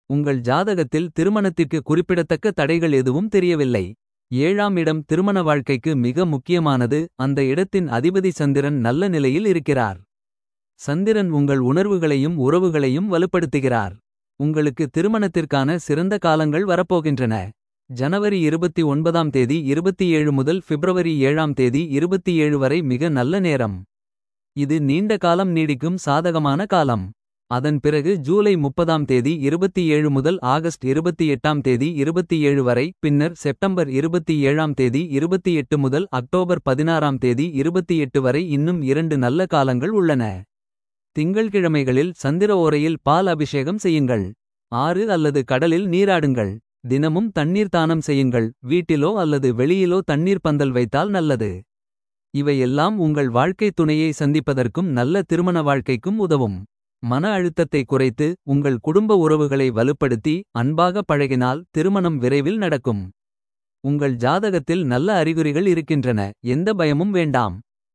உங்கள் ஜாதகத்தில் திருமணத்திற்கு குறிப்பிடத்தக்க தடைகள் எதுவும் தெரியவில்லை. ஏழாம் இடம் திருமண வாழ்க்கைக்கு மிக முக்கியமானது அந்த இடத்தின் அதிபதி சந்திரன் நல்ல நிலையில் இருக்கிறார். சந்திரன் உங்கள் உணர்வுகளையும் உறவுகளையும் வலுப்படுத்துகிறார். உங்களுக்கு திருமணத்திற்கான சிறந்த காலங்கள் வரப்போகின்றன. ஜனவரி 29ஆம் தேதி 27 முதல் பிப்ரவரி 7ஆம் தேதி 27 வரை மிக நல்ல நேரம். இது நீண்ட காலம் நீடிக்கும் சாதகமான காலம். அதன் பிறகு ஜூலை 30ஆம் தேதி 27 முதல் ஆகஸ்ட் 28ஆம் தேதி 27 வரை பின்னர் செப்டம்பர் 27ஆம் தேதி 28 முதல் அக்டோபர் 16ஆம் தேதி 28 வரை இன்னும் இரண்டு நல்ல காலங்கள் உள்ளன. திங்கள்கிழமைகளில் சந்திர ஓரையில் பால் அபிஷேகம் செய்யுங்கள். ஆறு அல்லது கடலில் நீராடுங்கள். தினமும் தண்ணீர் தானம் செய்யுங்கள் வீட்டிலோ அல்லது வெளியிலோ தண்ணீர் பந்தல் வைத்தால் நல்லது. இவை எல்லாம் உங்கள் வாழ்க்கை துணையை சந்திப்பதற்கும் நல்ல திருமண வாழ்க்கைக்கும் உதவும். மன அழுத்தத்தை குறைத்து உங்கள் குடும்ப உறவுகளை வலுப்படுத்தி அன்பாக பழகினால் திருமணம் விரைவில் நடக்கும். உங்கள் ஜாதகத்தில் நல்ல அறிகுறிகள் இருக்கின்றன எந்த பயமும் வேண்டாம்.